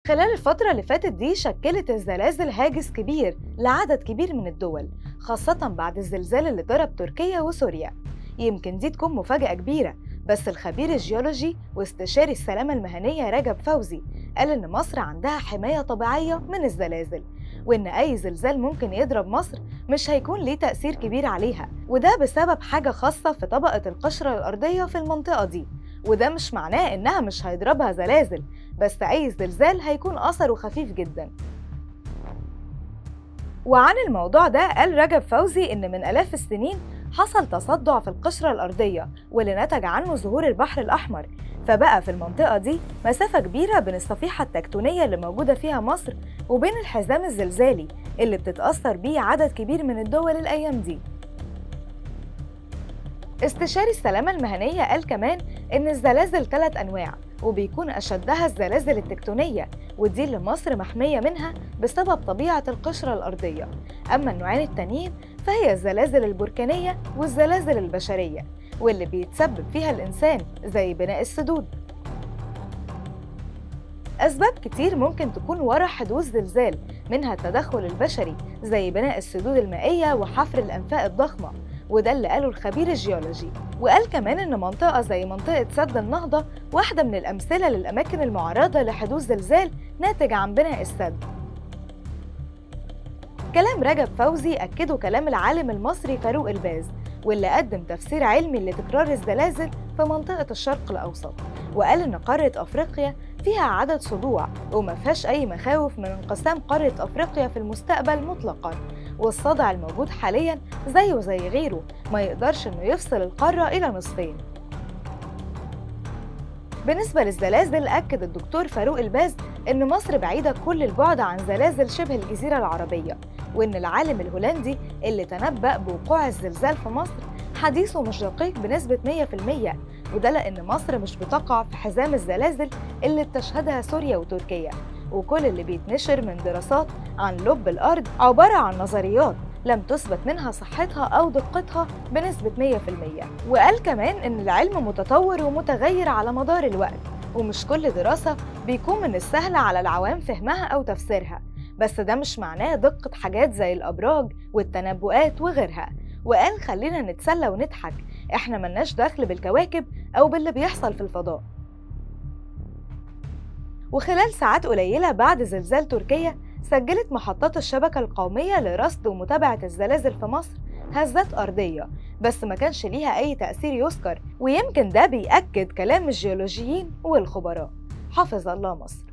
خلال الفترة اللي فاتت دي شكلت الزلازل هاجس كبير لعدد كبير من الدول خاصة بعد الزلزال اللي ضرب تركيا وسوريا يمكن دي تكون مفاجأة كبيرة بس الخبير الجيولوجي واستشاري السلامة المهنية رجب فوزي قال إن مصر عندها حماية طبيعية من الزلازل وإن أي زلزال ممكن يضرب مصر مش هيكون ليه تأثير كبير عليها وده بسبب حاجة خاصة في طبقة القشرة الأرضية في المنطقة دي وده مش معناه إنها مش هيضربها زلازل بس أي زلزال هيكون أثره خفيف جدا وعن الموضوع ده قال رجب فوزي إن من آلاف السنين حصل تصدع في القشرة الأرضية واللي نتج عنه ظهور البحر الأحمر فبقى في المنطقة دي مسافة كبيرة بين الصفيحة التكتونية اللي موجودة فيها مصر وبين الحزام الزلزالي اللي بتتأثر بيه عدد كبير من الدول الأيام دي استشاري السلامة المهنية قال كمان إن الزلازل ثلاث أنواع وبيكون أشدها الزلازل التكتونية ودي اللي مصر محمية منها بسبب طبيعة القشرة الأرضية أما النوعين التانيين فهي الزلازل البركانية والزلازل البشرية واللي بيتسبب فيها الإنسان زي بناء السدود أسباب كتير ممكن تكون ورا حدوث زلزال منها التدخل البشري زي بناء السدود المائية وحفر الأنفاق الضخمة وده اللي قاله الخبير الجيولوجي وقال كمان إن منطقة زي منطقة سد النهضة واحدة من الأمثلة للأماكن المعرضة لحدوث زلزال ناتج عن بناء السد كلام رجب فوزي أكده كلام العالم المصري فاروق الباز واللي قدم تفسير علمي لتكرار الزلازل في منطقة الشرق الأوسط وقال إن قارة أفريقيا فيها عدد صدوع وما فيهاش أي مخاوف من انقسام قارة أفريقيا في المستقبل مطلقاً والصدع الموجود حالياً زيه زي غيره ما يقدرش إنه يفصل القارة إلى نصفين بالنسبة للزلازل أكد الدكتور فاروق الباز إن مصر بعيدة كل البعد عن زلازل شبه الجزيرة العربية وإن العالم الهولندي اللي تنبأ بوقوع الزلزال في مصر حديثه مش دقيق بنسبة 100% وده لأن مصر مش بتقع في حزام الزلازل اللي بتشهدها سوريا وتركيا وكل اللي بيتنشر من دراسات عن لب الأرض عبارة عن نظريات لم تثبت منها صحتها أو دقتها بنسبة 100% وقال كمان إن العلم متطور ومتغير على مدار الوقت ومش كل دراسة بيكون من السهل على العوام فهمها أو تفسيرها بس ده مش معناه دقة حاجات زي الأبراج والتنبؤات وغيرها وقال خلينا نتسلى ونضحك احنا ملناش دخل بالكواكب أو باللي بيحصل في الفضاء وخلال ساعات قليلة بعد زلزال تركيا سجلت محطات الشبكة القومية لرصد ومتابعة الزلازل في مصر هزات أرضية بس ما كانش ليها أي تأثير يذكر ويمكن ده بيأكد كلام الجيولوجيين والخبراء حافظ الله مصر